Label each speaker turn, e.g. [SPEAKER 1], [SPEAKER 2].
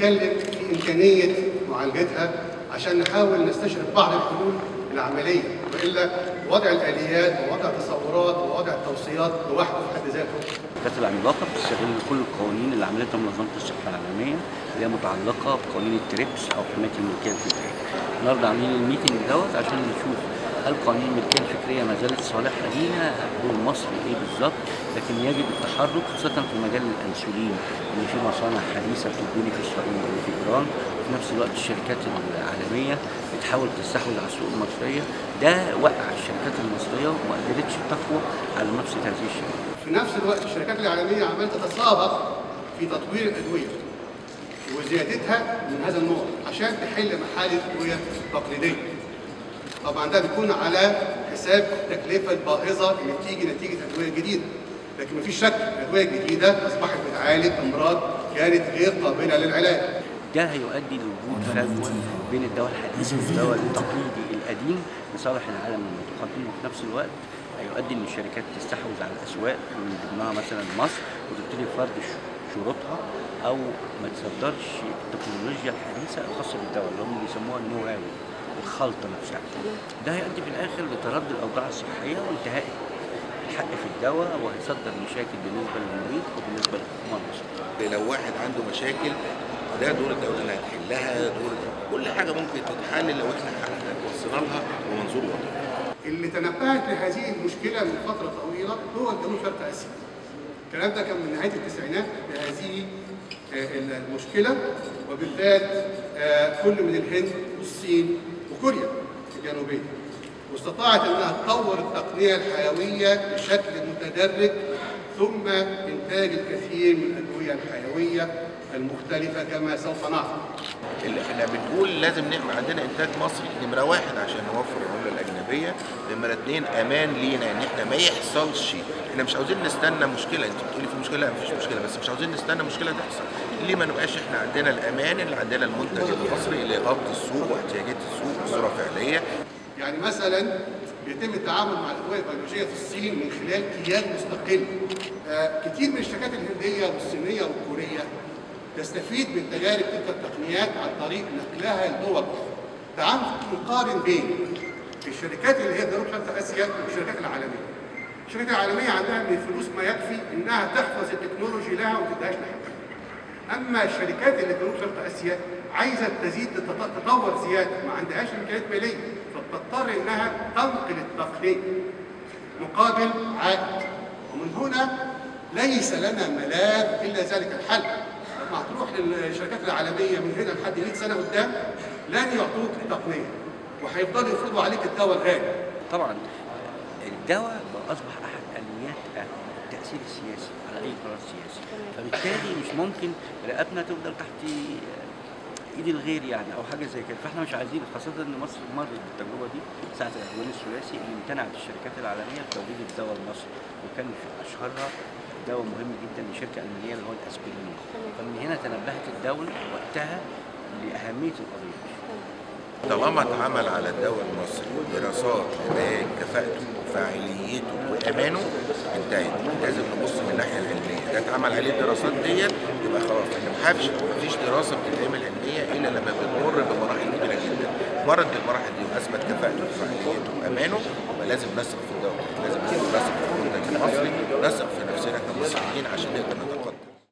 [SPEAKER 1] نتكلم في إمكانية معالجتها عشان نحاول نستشرف بعض الحلول العملية وإلا وضع الآليات ووضع تصورات ووضع التوصيات لوحده في حد ذاته
[SPEAKER 2] كانت العملاقه بتستغل كل القوانين اللي عملتها منظمه الصحه العالميه اللي هي متعلقه بقوانين التريبس او حمايه الملكيه الفكريه. النهارده عاملين الميتنج دوت عشان نشوف هل قوانين الملكيه الفكريه ما زالت صالحه لينا دور مصر ايه بالظبط لكن يجب التحرك خاصه في مجال الانسولين ان في مصانع حديثه بتبني في اسرائيل وفي ايران وفي نفس الوقت الشركات العالميه بتحاول تستحوذ على السوق المصريه ده وقع الشركات المصريه وما قدرتش تقوى على منافسه هذه الشركات.
[SPEAKER 1] في نفس الوقت الشركات العالمية عمالة تتسابق في تطوير الأدوية وزيادتها من هذا النوع عشان تحل محل الأدوية التقليدية. طبعا ده بيكون على حساب التكلفة الباهظة اللي بتيجي نتيجة أدوية جديدة. لكن مفيش شك الأدوية الجديدة أصبحت بتعالج أمراض كانت غير قابلة للعلاج.
[SPEAKER 2] ده هيؤدي لوجود فجوه بين الدواء الحديث والدواء التقليدي القديم لصالح العالم المتقدم وفي نفس الوقت هيؤدي ان الشركات تستحوذ على الاسواق من ضمنها مثلا مصر وتبتدي فرض ش- شروطها او ما تصدرش التكنولوجيا الحديثه الخاصه بالدواء اللي هم بيسموها النو هاو الخلطه نفسها ده هيؤدي في الاخر لتردي الاوضاع الصحيه وانتهاء الحق في الدواء وهيصدر مشاكل بالنسبه للمريض وبالنسبه للحكومه المصريه
[SPEAKER 3] لو واحد عنده مشاكل ده دور الدولة اللي هتحلها دور كل حاجة ممكن تتحل لو احنا وصلنا لها بمنظور وطني
[SPEAKER 1] اللي تنبهت لهذه المشكلة من فترة طويلة هو جنوب شرق آسيا. الكلام ده كان من نهاية التسعينات لهذه آه، المشكلة وبالذات آه، كل من الهند والصين وكوريا الجنوبية. واستطاعت انها تطور التقنية الحيوية بشكل متدرج ثم انتاج الكثير من الأدوية الحيوية المختلفة كما سوف نعرف.
[SPEAKER 3] اللي احنا بنقول لازم نعمل عندنا انتاج مصري نمرة واحد عشان نوفر العملة الأجنبية نمرة اتنين أمان لينا إن احنا ما يحصلش احنا مش عاوزين نستنى مشكلة أنت بتقولي في مشكلة لا مفيش مشكلة بس مش عاوزين نستنى مشكلة تحصل ليه ما نبقاش احنا عندنا الأمان اللي عندنا المنتج المصري اللي يغطي السوق واحتياجات السوق بصورة فعلية
[SPEAKER 1] يعني مثلا بيتم التعامل مع الادويه البيولوجيه في الصين من خلال كيان مستقل. آه كتير من الشركات الهنديه والصينيه والكوريه تستفيد من تجارب تلك التقنيات عن طريق نقلها لدول اخرى. تعال نقارن بين الشركات اللي هي جنوب شرق اسيا والشركات العالميه. الشركات العالميه عندها من الفلوس ما يكفي انها تحفظ التكنولوجي لها وما تديهاش لحد. اما الشركات اللي في جنوب شرق اسيا عايزه تزيد تط- تطور زياده ما عندهاش امكانيات ماليه فبتضطر انها تنقل التقنيه مقابل عائد ومن هنا ليس لنا ملاذ الا ذلك الحل لما هتروح للشركات العالميه من هنا لحد 100 سنه قدام لن يعطوك التقنيه وهيفضلوا يفرضوا عليك الدواء الغالي
[SPEAKER 2] طبعا الدواء بقى اصبح احد اليات التاثير السياسي على اي قرار سياسي فبالتالي مش ممكن رقبنا تفضل تحت ايد الغير يعني او حاجه زي كده فاحنا مش عايزين خاصه ان مصر مرت بالتجربه دي ساعه العدوان الثلاثي اللي امتنعت الشركات العالميه بتوريد الدواء المصري وكان في اشهرها دواء مهم جدا لشركه المانيه اللي هو الاسبرين فمن هنا تنبهت الدوله وقتها لاهميه القضيه دي
[SPEAKER 3] طالما اتعمل على الدواء المصري دراسات لبيان كفاءته وفاعليته وامانه انتهت لازم نبص من الناحيه العلميه ده اتعمل عليه الدراسات ديت يبقى خلاص احنا ما حابش مفيش دراسه بتتعمل علميه الا لما بتمر بمراحل كبيره جدا مرت بالمراحل دي واثبت كفاءته وفاعليته وامانه يبقى لازم نثق في الدواء لازم نثق في المنتج المصري نثق في نفسنا كمصريين عشان نقدر نتقدم